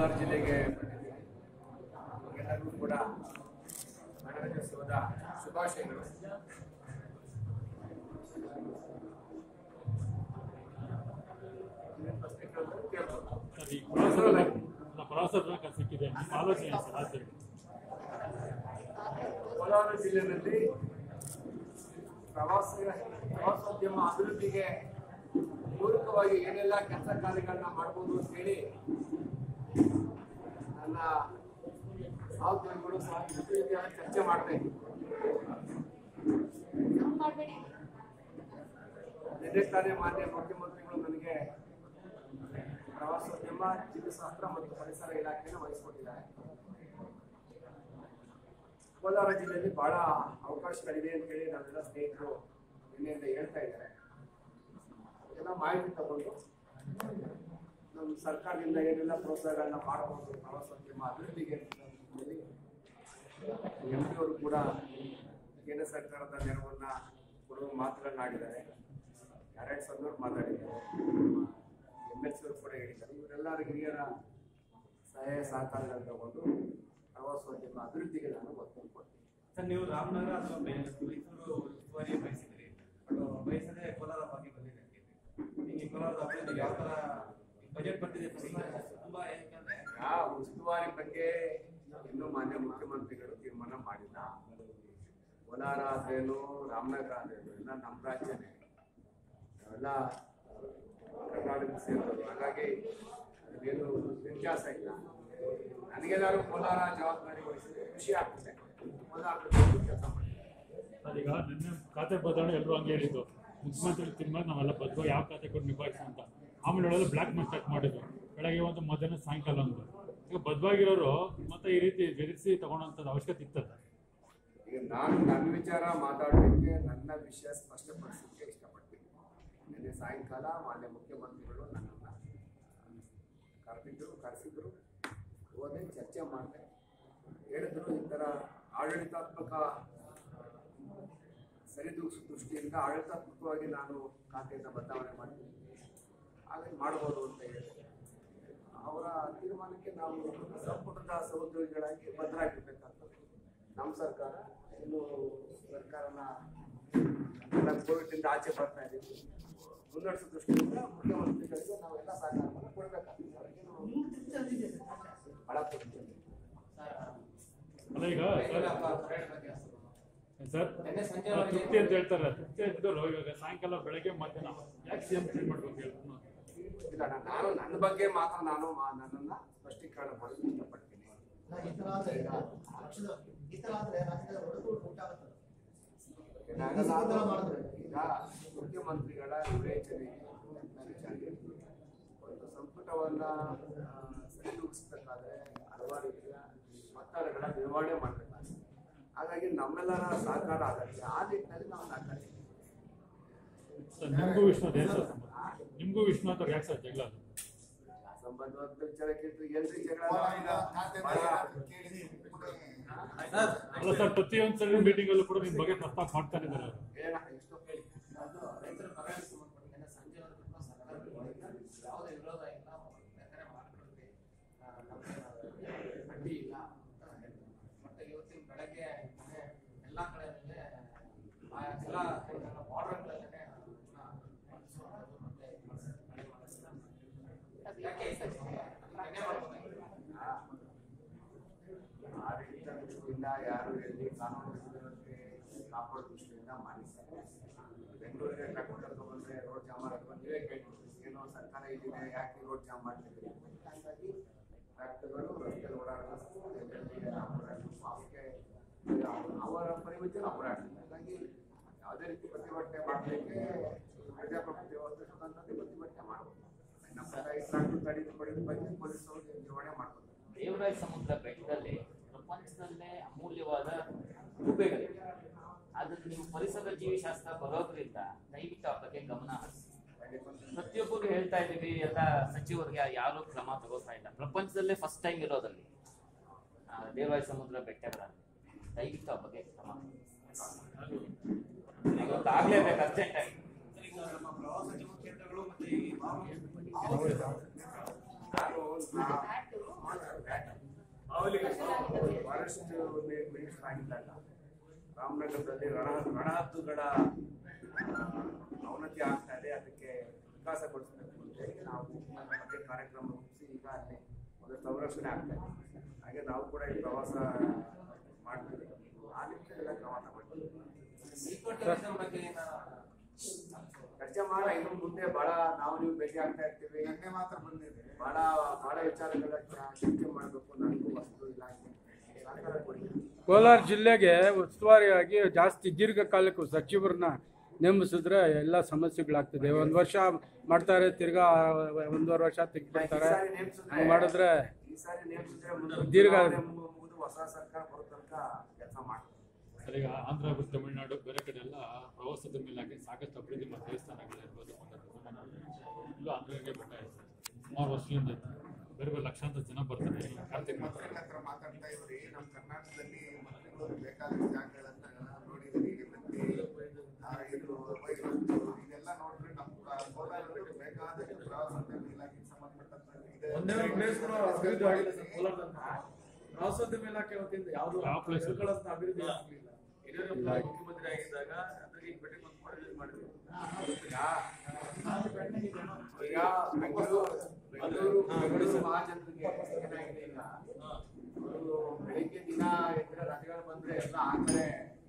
ಕೋಲಾರ ಜಿಲ್ಲೆಗೆ ಬಂದಿದ್ದೀವಿ ಎಲ್ಲರಿಗೂ ಕೂಡ ಗಣರಾಜ್ಯೋತ್ಸವದ ಶುಭಾಶಯಗಳು ಇನ್ನೇನ್ ಪ್ರಶ್ನೆ ಕೇಳಿದ್ರೆ ಕೇಳ್ಬೋದು. ಸರ್, ಈ ಪ್ರವಾಸದ ಪ್ರವಾಸದ ಸಿಕ್ಕಿದೆ ನಿಮ್ಮ ಆಲೋಚನೆ ಏನು ಸರ್ ರಾಜ್ಯದಲ್ಲಿ ಕೋಲಾರ ಜಿಲ್ಲೆಯಲ್ಲಿ ಪ್ರವಾಸ ಪ್ರವಾಸೋದ್ಯಮ ಅಭಿವೃದ್ಧಿಗೆ ಪೂರಕವಾಗಿ ಏನೆಲ್ಲ ಕೆಲಸ ಕಾರ್ಯಗಳನ್ನ ಮಾಡ್ಬೋದು ಅಂತ ಹೇಳಿ ನನ್ನ ಸಹೋದ್ಯೋಗಿಗಳು ಸಹ ಜೊತೆಯಾಗಿ ಚರ್ಚೆ ಮಾಡ್ತಾ ಇದ್ವಿ ನಿನ್ನೆ ತಾನೇ ಮಾನ್ಯ ಮುಖ್ಯಮಂತ್ರಿಗಳು ನನಗೆ ಪ್ರವಾಸೋದ್ಯಮ ಜೀವಶಾಸ್ತ್ರ ಮತ್ತು ಪರಿಸರ ಇಲಾಖೆಯನ್ನು ವಹಿಸಿಕೊಟ್ಟಿದ್ದಾರೆ ಕೋಲಾರ ಜಿಲ್ಲೆಯಲ್ಲಿ ಬಹಳ ಅವಕಾಶಗಳಿದೆ ಅಂತ ಹೇಳಿ ನಾವೆಲ್ಲ ಸ್ನೇಹಿತರು ನಿನ್ನೆಯಿಂದ ಹೇಳ್ತಾ ಇದ್ದಾರೆ ಎಲ್ಲ ಮಾಹಿತಿ ತಗೊಂಡು ನಮ್ಮ ಸರ್ಕಾರದಿಂದ ಏನೆಲ್ಲ ಪ್ರೋತ್ಸಾಹಗಳನ್ನ ಮಾಡಬಹುದು ಪ್ರವಾಸೋದ್ಯಮ ಅಭಿವೃದ್ಧಿಗೆ ಅಂತ ಹೇಳಿ ಎಂ ಪಿ ಅವರು ಕೂಡ ಕೇಂದ್ರ ಸರ್ಕಾರದ ನೆರವನ್ನ ಕೊಡುವ ಮಾತುಗಳನ್ನ ಆಡಿದ್ದಾರೆ ಎರಡು ಸಂದರ್ಭ ಮಾತಾಡಿದ್ದಾರೆ ಎಮ್ ಎಲ್ ಸಿ ಅವರು ಕೂಡ ಹೇಳಿದ್ದಾರೆ ಇವರೆಲ್ಲರ ಹಿರಿಯರ ಸಹಾಯ ಸಹಕಾರಗಳನ್ನು ತಗೊಂಡು ಪ್ರವಾಸೋದ್ಯಮ ಅಭಿವೃದ್ಧಿಗೆ ನಾನು ಒತ್ತು ಕೊಡ್ತೀನಿ ಸರ್ ನೀವು ರಾಮನಗರ ಅಥವಾ ಮೈಸೂರು ಉಸ್ತುವಾರಿ ಬಯಸಿದ್ರಿ ಬಟ್ ಬಯಸದೆ ಕೋಲಾರ ಬಗ್ಗೆ ಬಂದಿದೆ ಈಗ ಕೋಲಾರದ ಅಭಿವೃದ್ಧಿ ಯಾವ ತರ ಬಜೆಟ್ ಬಂದಿದೆ ತುಂಬಾ ಯಾಕಂದ್ರೆ ಆ ಉಸ್ತುವಾರಿ ಬಗ್ಗೆ ಇನ್ನೂ ಮಾನ್ಯ ಮುಖ್ಯಮಂತ್ರಿಗಳು ತೀರ್ಮಾನ ಮಾಡಿಲ್ಲ ಕೋಲಾರ ಆದ್ರೇನು ರಾಮನಗರ ಆದ್ರೇನು ಎಲ್ಲ ನಮ್ಮ ರಾಜ್ಯನೇ ನಾವೆಲ್ಲ ಕರ್ನಾಟಕ ಸೇರಿದವರು ಹಾಗಾಗಿ ಅದೇನು ವ್ಯತ್ಯಾಸ ಇಲ್ಲ ನನಗೇನಾದ್ರು ಕೋಲಾರ ಜವಾಬ್ದಾರಿ ವಹಿಸಿದ್ರೆ ಖುಷಿ ಆಗ್ತದೆ ಕೋಲಾರದ ಕೆಲಸ ಮಾಡ್ತೀನಿ ಅದೀಗ ನಿನ್ನೆ ಖಾತೆ ಬದಲಾವಣೆ ಎಲ್ಲರೂ ಹಂಗೆ ಹೇಳಿದ್ದು ಮುಖ್ಯಮಂತ್ರಿ ತೀರ್ಮಾನ ನಾವೆಲ್ಲ ಬದ್ಧ ಯಾವ ಖಾತೆ ಕೊಟ್ಟು ನಿಭಾಯಿಸು ಅಂತ ಆಮೇಲೆ ಹೇಳೋದು ಬ್ಲ್ಯಾಕ್ ಮನಿ ಸ್ಟಾರ್ಟ್ ಮಾಡಿದ್ರು ಬೆಳಗ್ಗೆ ಒಂದು ಮಧ್ಯಾಹ್ನ ಸಾಯಂಕಾಲ ಒಂದು ಈಗ ಬದ್ಧವಾಗಿರೋರು ಮತ್ತೆ ಈ ರೀತಿ ಬೆರೆಸಿ ತಗೊಳ್ಳೋಂಥದ್ದು ಅವಶ್ಯಕತೆ ಇರ್ತದೆ ಈಗ ನಾನು ನನ್ನ ವಿಚಾರ ಮಾತಾಡಲಿಕ್ಕೆ ನನ್ನ ವಿಷಯ ಸ್ಪಷ್ಟಪಡಿಸಲಿಕ್ಕೆ ಇಷ್ಟಪಡ್ತೀನಿ ನಿನ್ನೆ ಸಾಯಂಕಾಲ ಮಾನ್ಯ ಮುಖ್ಯಮಂತ್ರಿಗಳು ನನ್ನನ್ನು ಕರೆದಿದ್ರು ಕರೆಸಿದ್ರು ಹೋದೆ ಚರ್ಚೆ ಮಾಡಿದೆ ಹೇಳಿದ್ರು ಈ ಥರ ಆಡಳಿತಾತ್ಮಕ ಸರಿದೂಗಿಸೋ ದೃಷ್ಟಿಯಿಂದ ಆಡಳಿತಾತ್ಮಕವಾಗಿ ನಾನು ಖಾತೆಯಿಂದ ಬದಲಾವಣೆ ಮಾಡ್ತೀನಿ ಹಾಗೆ ಮಾಡ್ಬೋದು ಅಂತ ಹೇಳಿದೆ ಅವರ ತೀರ್ಮಾನಕ್ಕೆ ನಾವು ಸಂಪುಟದ ಸಹೋದ್ಯೋಗಿಗಳಾಗಿ ಬದ್ಧರಾಗಿರ್ಬೇಕಾಗ್ತದೆ ನಮ್ಮ ಸರ್ಕಾರ ಇನ್ನು ಸರ್ಕಾರನ ಎಲ್ಲ ಕೋವಿಡ್ನಿಂದ ಆಚೆ ಬರ್ತಾ ಇದ್ದೀವಿ ಮುನ್ನಡೆಸೋ ದೃಷ್ಟಿಯಿಂದ ಮುಖ್ಯಮಂತ್ರಿಗಳಿಗೆ ನಾವೆಲ್ಲ ಸಹಕಾರವನ್ನು ಕೊಡಬೇಕಾಗ್ತದೆ ಅದಕ್ಕೆ ನಾವು ಬಹಳ ಕೊಡ್ತೀವಿ ಅಲ್ಲ ಈಗ ಸರ್ ನಿನ್ನೆ ಸಂಜೆ ಆ, ತೃಪ್ತಿ ಅಂತ ಹೇಳ್ತಾರೆ ತೃಪ್ತಿ ಇದ್ದವರು ಇವಾಗ ಸಾಯಂಕಾಲ ಬೆಳಗ್ಗೆ ಮಧ್ಯಾಹ್ನ ಯಾಕೆ ಸಿ ಎಂ ಚೇಂಜ್ ಮಾಡ್ಬೇಕು ಹೇಳಿ ಇಲ್ಲ ನಾನು- ನಾನು ನನ್ನ ಬಗ್ಗೆ ಮಾತ್ರ ನಾನು ಮಾ- ನನ್ನನ್ನ ಸ್ಪಷ್ಟೀಕರಣ ಮಾಡಲು ಇಷ್ಟಪಡ್ತೀನಿ ಈ ತರ ಆದ್ರೆ ಈಗ ಪಕ್ಷದ ಈ ತರ ಆದ್ರೆ ರಾಜ್ಯದ ಒಡಕು ಉಂಟಾಗುತ್ತದೆ ನಾವೆಲ್ಲ ಈ ತರ ಮಾಡಿದ್ರೆ ಈಗ ಮುಖ್ಯಮಂತ್ರಿಗಳ ವಿವೇಚನೆ ವಿಚಾರ ಒಂದು ಸಂಪುಟವನ್ನ ಆ, ಸರಿದೂಗಿಸಬೇಕಾದ್ರೆ ಹಲವಾರು ರೀತಿಯ ಒತ್ತಡಗಳ ನಿರ್ವಹಣೆ ಮಾಡಬೇಕಾಗುತ್ತೆ ಹಾಗಾಗಿ ನಮ್ಮೆಲ್ಲರ ಸಹಕಾರ ಅಗತ್ಯ ಆ ನಿಟ್ಟಿನಲ್ಲಿ ನಾವು ಸಹಕಾರ ಸರ್ ನಿಮಗೂ ವಿಶ್ವನಾಥ್ ಏನು ಸರ್ ಸಂಬಂಧ ನಿಮಗೂ ವಿಶ್ವನಾಥ್ ಅವ್ರು ಯಾಕೆ ಸರ್ ಜಗಳ ಅದು ಸಂಬಂಧವಾದ ವಿಚಾರಕ್ಕಿಂತ ಎಲ್ರಿ ಜಗಳ ಖಾತೆಯಿಂದ ಅಲ್ಲ ಸರ್ ಪ್ರತಿಯೊಂದು ಸಲ ಮೀಟಿಂಗ್ ಅಲ್ಲೂ ಕೂಡ ನಿಮ್ಮ ಬಗ್ಗೆ ಪ್ರಸ್ತಾಪ ಮಾಡ್ತಾನೆ ಇದ್ದಾರೆ ಅವರು ಏನ ಎಷ್ಟು ಹೇಳಿ ಅದು ರೈತರ ಪರವಾಗಿ ಸಂಬಂಧಪಟ್ಟ ನಿನ್ನೆ ಸಂಜೆವರೆಗೂ ಕೂಡ ಸರ್ಕಾರದ ಒಳಗೆ ಯಾವುದೇ ವಿರೋಧ ಇಲ್ಲ ಬೇಕಾದ್ರೆ ಮಾಡ್ಕೊಳ್ತೀವಿ ಆ, ನಮ್ಗೆ ಅಡ್ಡಿ ಇಲ್ಲ ಅಂತ ಹೇಳಿದ್ರು. ಮತ್ತೆ ಇವತ್ತಿನ ಬೆಳಗ್ಗೆ ಮನೆ ಎಲ್ಲ ಕಡೆ ಆ ಎಲ್ಲ ಬಾರ್ಡರ್ಗಳಲ್ಲೇ ಯಾಕೆ ನೆನೆ ಮಾಡ್ಬೋದಾಗಿತ್ತು ಆ ರೀತಿಯ ದೃಷ್ಟಿಯಿಂದ ಯಾರು ಎಲ್ಲಿ ಕಾನೂನು ಸುವ್ಯವಸ್ಥೆ ಕಾಪಾಡೋ ದೃಷ್ಟಿಯಿಂದ ಮಾಡಿದ್ದಾರೆ ಬೆಂಗಳೂರಿಗೆ ಕರ್ಕೊಂಡು ಬಂದ್ರೆ ರೋಡ್ ಜಾಮ್ ಮಾಡೋದು ನೀವೇ ಕೇಳ್ತೀವಿ ಏನೋ ಸರ್ಕಾರ ಇಲ್ಲಿದೆ ಯಾಕೆ ರೋಡ್ ಜಾಮ್ ಮಾಡ್ತಿದ್ದೀರಿ ಹಾಗಾಗಿ ಟ್ರ್ಯಾಕ್ಟರ್ಗಳು ರಸ್ತೆಯಲ್ಲಿ ಓಡಾಡೋದು ಎಲ್ಲೆಲ್ಲಿ ಅಪರಾಧ ಮಾಸ್ಗೆ ಅವರ ಪರಿಮಿತಿಯನ್ನು ಅಪರಾಧ ಹಾಗಾಗಿ ಯಾವುದೇ ರೀತಿ ಪ್ರತಿಭಟನೆ ಮಾಡಲಿಕ್ಕೆ ಪ್ರಜಾಪ್ರಭುತ್ವ ವ್ಯವಸ್ಥೆ ಸ್ವತಂತ್ರತೆ ಪ್ರತಿಭಟನೆ ಮಾಡ್ಬೋದು ನಮ್ಮ ಟ್ರ್ಯಾಕ್ಟರ್ ತಡೆದು ಪಡೆದು ಬಗ್ಗೆ ಪೊಲೀಸರು ನಿರ್ವಹಣೆ ಮಾಡ್ಬೋದು ದೇವರಾಯ ಸಮುದ್ರ ಬೆಟ್ಟದಲ್ಲಿ ಪ್ರಪಂಚದಲ್ಲೇ ಅಮೂಲ್ಯವಾದ ಗುಬ್ಬೆಗಳಿವೆ ಅದನ್ನು ನೀವು ಪರಿಸರ ಜೀವಿಶಾಸ್ತ್ರ ಬರೋದ್ರಿಂದ ದಯವಿಟ್ಟು ಆ ಬಗ್ಗೆ ಗಮನ ಹರಿಸಿ ಪ್ರತಿಯೊಬ್ಬರು ಹೇಳ್ತಾ ಇದೀವಿ ಎಲ್ಲ ಸಚಿವರಿಗೆ ಯಾರು ಕ್ರಮ ತಗೋತಾ ಇಲ್ಲ ಪ್ರಪಂಚದಲ್ಲೇ ಫಸ್ಟ್ ಟೈಮ್ ಇರೋದಲ್ಲಿ ಆ, ದೇವರಾಯ ಸಮುದ್ರ ಬೆಟ್ಟಗಳಲ್ಲಿ ದಯವಿಟ್ಟು ಆ ಬಗ್ಗೆ ಕ್ರಮ ಇವತ್ತಾಗ್ಲೇಬೇಕು ಅರ್ಜೆಂಟ್ ಆಗಿ ಈಗ ನಮ್ಮ ಪ್ರವಾಸೋದ್ಯಮ ಕೇಂದ್ರಗಳು ಮತ್ತೆ ಈ ನಾನು ಫಾರೆಸ್ಟ್ ಮಿನಿಸ್ಟರ್ ಆಗಿದ್ದಾಗ ರಾಮನಗರದಲ್ಲಿ ರಣ ರಣಹದ್ದುಗಳ ಆ, ಅವನತಿ ಆಗ್ತಾ ಇದೆ ಅದಕ್ಕೆ ವಿಕಾಸಗೊಳಿಸಬೇಕು ಅಂತ ಹೇಳಿ ನಾವು ಅದ್ರ ಬಗ್ಗೆ ಕಾರ್ಯಕ್ರಮ ರೂಪಿಸಿ ಈಗ ಅಲ್ಲಿ ಒಂದು ಸಂರಕ್ಷಣೆ ಆಗ್ತಾ ಇದೆ ಹಾಗೆ ನಾವು ಕೂಡ ಈ ಪ್ರವಾಸ ಮಾಡ್ತೀವಿ ಆ ನಿಟ್ಟಿನೆಲ್ಲ ಕ್ರಮ ತಗೊಳ್ತೀವಿ ಈಕೋ ಟೂರಿಸಂ ಬಗ್ಗೆ ಏನಾರ ಚರ್ಚೆ ಮಾಡ ಇನ್ನು ಮುಂದೆ ಬಹಳ ನಾವು ನೀವು ಭೇಟಿ ಆಗ್ತಾ ಇರ್ತೀವಿ ನಿನ್ನೆ ಮಾತ್ರ ಬಂದಿದೆ ಬಹಳ ಬಹಳ ವಿಚಾರಗಳ ಚರ್ಚೆ ಮಾಡಬೇಕು ನನಗೂ ವಸ್ತು ಇಲಾಖೆ ಸಹಕಾರ ಕೊಡಿ ಕೋಲಾರ ಜಿಲ್ಲೆಗೆ ಉಸ್ತುವಾರಿಯಾಗಿ ಜಾಸ್ತಿ ದೀರ್ಘಕಾಲಕ್ಕೂ ಸಚಿವರನ್ನ ನೇಮಿಸಿದ್ರೆ ಎಲ್ಲ ಸಮಸ್ಯೆಗಳಾಗ್ತದೆ ಒಂದು ವರ್ಷ ಮಾಡ್ತಾರೆ ತಿರ್ಗಾ ಒಂದೂವರೆ ವರ್ಷ ತೆಗಿಬಿಡ್ತಾರೆ ಈ ಸಾರಿ ನೇಮಿಸಿದ್ರೆ- ಹಂಗ್ ಮಾಡಿದ್ರೆ ಈ ಸಾರಿ ನೇಮಿಸಿದ್ರೆ ಮುಂದೆ ದೀರ್ಘ- ಚುನಾವಣೆ ಮುಗಿದು ಹೊಸ ಸರ್ಕಾರ ಬರೋ ತನಕ ಕೆಲಸ ಮಾಡ್ತಾರೆ ಸರ್ ಈಗ ಆಂಧ್ರ ಮತ್ತು ತಮಿಳುನಾಡು ಬೇರೆ ಕಡೆ ಎಲ್ಲ ಪ್ರವಾಸದ ಇಲಾಖೆ ಸಾಕಷ್ಟು ಅಭಿವೃದ್ಧಿ ಮಾಡಿ ದೇವಸ್ಥಾನಗಳಿರ್ಬೋದು ಮತ್ತು ಇಲ್ಲೂ ಆಂಧ್ರಗೆ ಬೆಟ್ಟ ಇದೆ ಸುಮಾರು ವರ್ಷದಿಂದ ಬೇರೆ ಬೇರೆ ಲಕ್ಷಾಂತರ ಜನ ಬರ್ತಾರೆ ಈ ಕಾರ್ತಿಕ್ ಮಾತ್ರ ಮಂತ್ರಿಗಳ ಹತ್ರ ಮಾತಾಡ್ತಾ ಇದ್ರಿ ನಮ್ಮ ಕರ್ನಾಟಕದಲ್ಲಿ ಮಂತ್ರಿಗಳು ಬೇಕಾದ ಜಾಗಗಳನ್ನ ನೋಡಿದ್ರಿ ಮತ್ತೆ ಆ, ಇದು ವೈದ್ಯರು ಇದೆಲ್ಲ ನೋಡಿದ್ರೆ ನಮ್ಮ ಕೋಲಾರದಲ್ಲಿ ಬೇಕಾದಷ್ಟು ಪ್ರವಾಸೋದ್ಯಮ ಇಲಾಖೆಗೆ ಸಂಬಂಧಪಟ್ಟಂತ ಇದೆ ಒಂದೇ ಒಂದು ಪ್ಲೇಸ್ ಕೂಡ ಅಭಿವೃದ್ಧಿ ಆಗಿಲ್ಲ ಸರ್ ಕೋಲಾರದಲ್ಲಿ ಪ್ರವಾಸೋದ್ಯಮ ಇಲಾಖೆ ವತಿಯಿಂದ ಯಾವುದು ಯಾವ place? ಸ್ಥಳಗಳನ್ನ ಅಭಿವೃದ್ಧಿ ಆಗಲಿಲ್ಲ ಇಲ್ಲ. ಮುಖ್ಯಮಂತ್ರಿ ಆಗಿದ್ದಾಗ ಅದ್ರಿಗೆ ಈಗ ಭೇಟಿ ಬಂದು ಮಾಡಿ ಮಾಡಿದ್ವಿ ಈಗ ಬೆಂಗಳೂರು ಬೆಂಗಳೂರು ಬೆಂಗಳೂರು ಮಹಾಜನರಿಗೆ ಏನಾಗಿದೆ ಈಗ ಅವರು ಬೆಳಿಗ್ಗೆ ದಿನ ಎದ್ರೆ ರಜೆಗಳು ಬಂದ್ರೆ ಎಲ್ಲ ಆ ಕಡೆ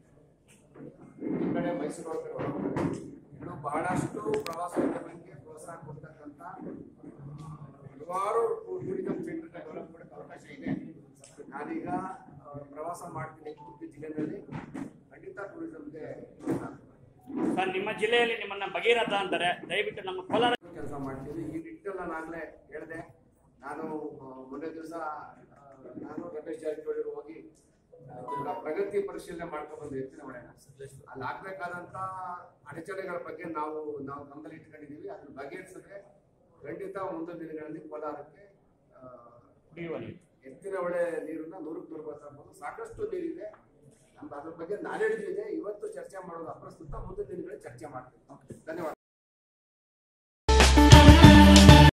ಈ ಕಡೆ ಮೈಸೂರು ಹೋಗ್ತಾರೆ ಹೊರಗಡೆ. ಇನ್ನು ಬಹಳಷ್ಟು ಪ್ರವಾಸೋದ್ಯಮಕ್ಕೆ ಪ್ರೋತ್ಸಾಹ ಕೊಡ್ತಕ್ಕಂಥ ಹಲವಾರು ಟೂರಿಸಂ ಸೆಂಟರ್ ಡೆವಲಪ್ ಮಾಡಕ್ಕೆ ಅವಕಾಶ ಇದೆ ನಾನೀಗ ಆ, ಪ್ರವಾಸ ಮಾಡ್ತೀನಿ ಉಡುಪಿ ಜಿಲ್ಲೆಯಲ್ಲಿ ಖಂಡಿತ ಟೂರಿಸಂಗೆ ಸರ್ ನಿಮ್ಮ ಜಿಲ್ಲೆಯಲ್ಲಿ ನಿಮ್ಮನ್ನ ಭಗೀರಥ ಅಂತಾರೆ ದಯವಿಟ್ಟು ನಮ್ಮ ಕೋಲಾರ ಕೆಲಸ ಮಾಡ್ತೀವಿ ಈ ನಿಟ್ಟಿನಲ್ಲಿ ನಾನಾಗಲೇ ಹೇಳಿದೆ ನಾನು ಆ, ಮೊನ್ನೆ ದಿವಸ ನಾನು ರಮೇಶ್ ಜಾರಕಿಹೊಳಿ ಹೋಗಿ ಆ, ಈಗ ಪ್ರಗತಿ ಪರಿಶೀಲನೆ ಮಾಡ್ಕೊಂಡು ಬಂದು ಎತ್ತಿನ ಹೊಳೆನ ಅಲ್ಲಿ ಆಗ್ಬೇಕಾದಂತ ಅಡಚಣೆಗಳ ಬಗ್ಗೆ ನಾವು ನಾವು ಗಮನದಲ್ಲಿ ಇಟ್ಕೊಂಡಿದೀವಿ ಅದನ್ನ ಬಗೆಹರಿಸಿದ್ರೆ ಖಂಡಿತ ಮುಂದಿನ ದಿನಗಳಲ್ಲಿ ಕೋಲಾರಕ್ಕೆ ಆ, ಕುಡಿಯುವ ನೀರು ಎತ್ತಿನ ಹೊಳೆ ನೀರನ್ನ ನೂರಕ್ಕೆ ನೂರು ಬರ್ಬೋದು ಸಾಕಷ್ಟು ನೀರಿದೆ ನಮ್ದು ಅದ್ರ ಬಗ್ಗೆ ನಾಲೆಡ್ಜ್ ಇದೆ ಇವತ್ತು ಚರ್ಚೆ ಮಾಡೋದು ಅಪ್ರಸ್ತುತ ಮುಂದಿನ ದಿನಗಳಲ್ಲಿ ಚರ್ಚೆ ಮಾಡ್ತೀವಿ ಧನ್ಯವಾದ